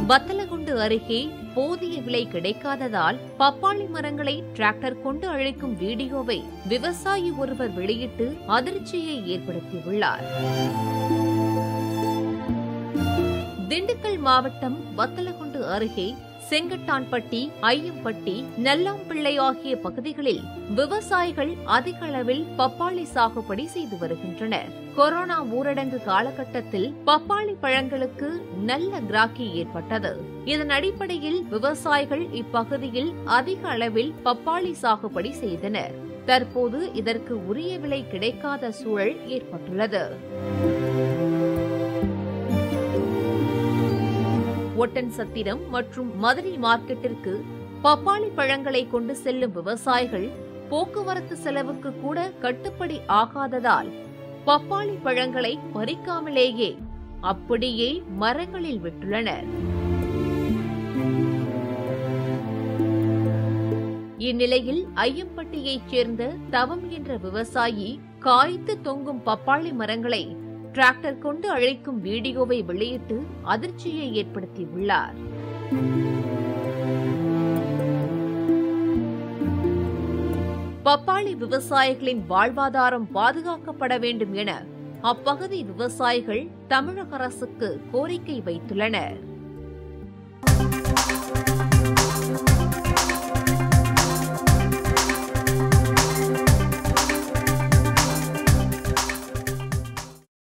வத்தலகுண்டு அருகே போதிய விலை கிடைக்காததால் பப்பாளி மரங்களை டிராக்டர் கொண்டு அழிக்கும் வீடியோவை விவசாயி ஒருவர் வெளியிட்டு அதிர்ச்சியை ஏற்படுத்தியுள்ளார் திண்டுக்கல் மாவட்டம் வத்தலகுண்டு அருகே செங்கட்டான்பட்டி ஐயம்பட்டி நல்லாம்பிள்ளை ஆகிய பகுதிகளில் விவசாயிகள் அதிக அளவில் பப்பாளி சாகுபடி செய்து வருகின்றனர் கொரோனா ஊரடங்கு காலகட்டத்தில் பப்பாளி பழங்களுக்கு நல்ல கிராக்கி ஏற்பட்டது இதன் அடிப்படையில் விவசாயிகள் இப்பகுதியில் அதிக அளவில் பப்பாளி சாகுபடி செய்தனர் தற்போது இதற்கு உரிய விலை கிடைக்காத சூழல் ஏற்பட்டுள்ளது ஒட்டன் சத்திரம் மற்றும் மதுரை மார்க்கெட்டிற்கு பப்பாளி பழங்களை கொண்டு செல்லும் விவசாயிகள் போக்குவரத்து செலவுக்கு கூட கட்டுப்படி ஆகாததால் பப்பாளி பழங்களை பறிக்காமலேயே அப்படியே மரங்களில் விட்டுள்ளனர் இந்நிலையில் ஐயம்பட்டியைச் சேர்ந்த தவம் என்ற விவசாயி காய்த்து தொங்கும் பப்பாளி மரங்களை டிராக்டர் கொண்டு அழைக்கும் வீடியோவை வெளியிட்டு அதிர்ச்சியை ஏற்படுத்தியுள்ளார் பப்பாளி விவசாயிகளின் வாழ்வாதாரம் பாதுகாக்கப்பட வேண்டும் என அப்பகுதி விவசாயிகள் தமிழக அரசுக்கு கோரிக்கை வைத்துள்ளனர்